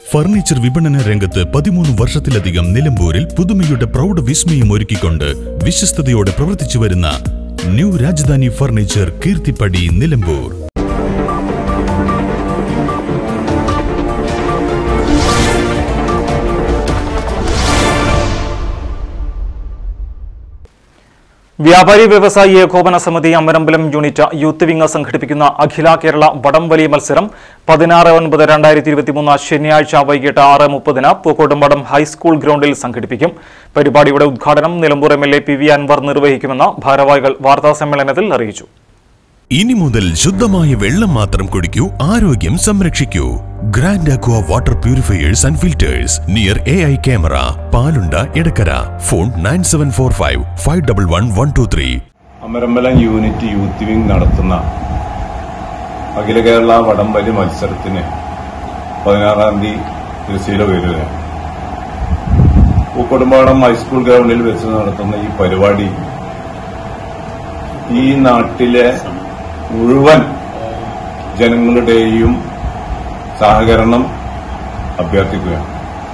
furniture വിപണന രംഗത്ത് പതിമൂന്ന് വർഷത്തിലധികം നിലമ്പൂരിൽ പുതുമയുടെ പ്രൗഢ വിസ്മയം ഒരുക്കിക്കൊണ്ട് വിശ്വസ്തയോടെ പ്രവർത്തിച്ചു വരുന്ന ന്യൂ രാജധാനി ഫർണിച്ചർ കീർത്തിപ്പടി നിലമ്പൂർ വ്യാപാരി വ്യവസായി ഏകോപന സമിതി അമരമ്പലം യൂണിറ്റ് യൂത്ത് വിംഗ് സംഘടിപ്പിക്കുന്ന അഖില കേരള വടംവലി മത്സരം പതിനാറ് ഒൻപത് രണ്ടായിരത്തി ഇരുപത്തിമൂന്ന് ശനിയാഴ്ച വൈകിട്ട് ആറ് മുപ്പതിന് പൂക്കോട്ടുംപടം ഹൈസ്കൂൾ ഗ്രൗണ്ടിൽ സംഘടിപ്പിക്കും പരിപാടിയുടെ ഉദ്ഘാടനം Nilambur M L A P V Anvar നിർവഹിക്കുമെന്ന് ഭാരവാഹികൾ വാർത്താസമ്മേളനത്തിൽ അറിയിച്ചു ഇനി മുതൽ ശുദ്ധമായ വെള്ളം മാത്രം കുടിക്കൂ ആരോഗ്യം സംരക്ഷിക്കൂ grand aqua water purifiers and filters near A I camera Palunda Edakkara phone nine seven four five five double one one two three Amarambalam unit youth wing നടത്തുന്ന അഖില കേരള വടംവലി മത്സരത്തിന് പതിനാറാം തീയതി തൃശ്ശൂര് വരിക പൂക്കോടുംപാടം ഹൈസ്കൂൾ ഗ്രൗണ്ടിൽ വെച്ച് നടത്തുന്ന ഈ പരിപാടി ഈ നാട്ടിലെ മുഴുവൻ ജനങ്ങളുടെയും സഹകരണം അഭ്യർത്ഥിക്കുകയാണ്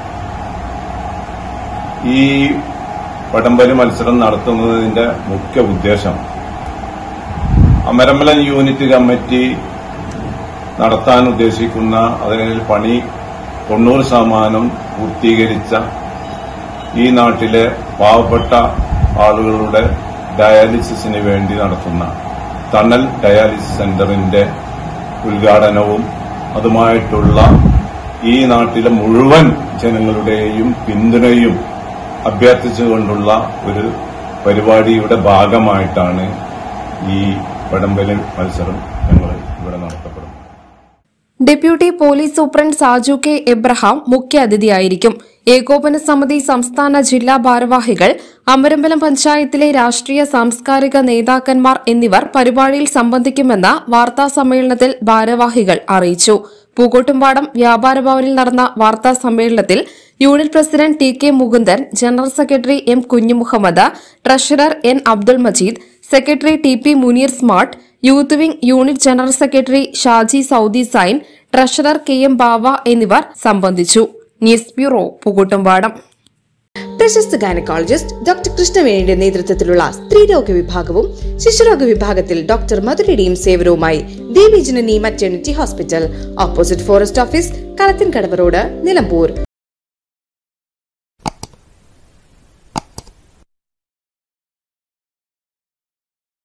ഈ വടംവലി മത്സരം നടത്തുന്നതിന്റെ മുഖ്യ ഉദ്ദേശം അമരമ്പലം യൂണിറ്റ് കമ്മിറ്റി നടത്താൻ ഉദ്ദേശിക്കുന്ന അതിൽ പണി തൊണ്ണൂറ് ശതമാനം പൂർത്തീകരിച്ച ഈ നാട്ടിലെ പാവപ്പെട്ട ആളുകളുടെ ഡയാലിസിസിന് വേണ്ടി നടത്തുന്ന തണൽ ഡയാലിസിസ് സെന്ററിന്റെ ഉദ്ഘാടനവും അതുമായിട്ടുള്ള ഈ നാട്ടിലെ മുഴുവൻ ജനങ്ങളുടെയും പിന്തുണയും അഭ്യർത്ഥിച്ചുകൊണ്ടുള്ള ഒരു പരിപാടിയുടെ ഭാഗമായിട്ടാണ് ഈ വടംവലി മത്സരം ഞങ്ങൾ ഇവിടെ നടത്തപ്പെടുന്നത് deputy police superintendent Saju K Abraham മുഖ്യാതിഥിയായിരിക്കും ഏകോപന സമിതി സംസ്ഥാന ജില്ലാ ഭാരവാഹികൾ അമരമ്പലം പഞ്ചായത്തിലെ രാഷ്ട്രീയ സാംസ്കാരിക നേതാക്കന്മാർ എന്നിവർ പരിപാടിയിൽ സംബന്ധിക്കുമെന്ന് വാർത്താ സമ്മേളനത്തിൽ ഭാരവാഹികൾ അറിയിച്ചു പൂക്കോട്ടുംപാടം വ്യാപാര ഭവനിൽ നടന്ന വാർത്താ സമ്മേളനത്തിൽ unit president T K Mukundan general secretary M Kunjumuhammad treasurer N Abdul Majeed secretary T P Muneer smart youth wing unit general secretary Shaji Saudi Sain treasurer K M Bava എന്നിവർ സംബന്ധിച്ചു ന്യൂസ് ബ്യൂറോ പൂക്കോട്ടുംപാടം പ്രശസ്ത ഗൈനക്കോളജിസ്റ്റ് ഡോക്ടർ കൃഷ്ണവേണിയുടെ നേതൃത്വത്തിലുള്ള സ്ത്രീരോഗ വിഭാഗവും ശിശുരോഗ വിഭാഗത്തിൽ ഡോക്ടർ മധുരയുടെയും സേവനവുമായി Devi Janani maternity hospital opposite forest office Kalathinkadavu road Nilambur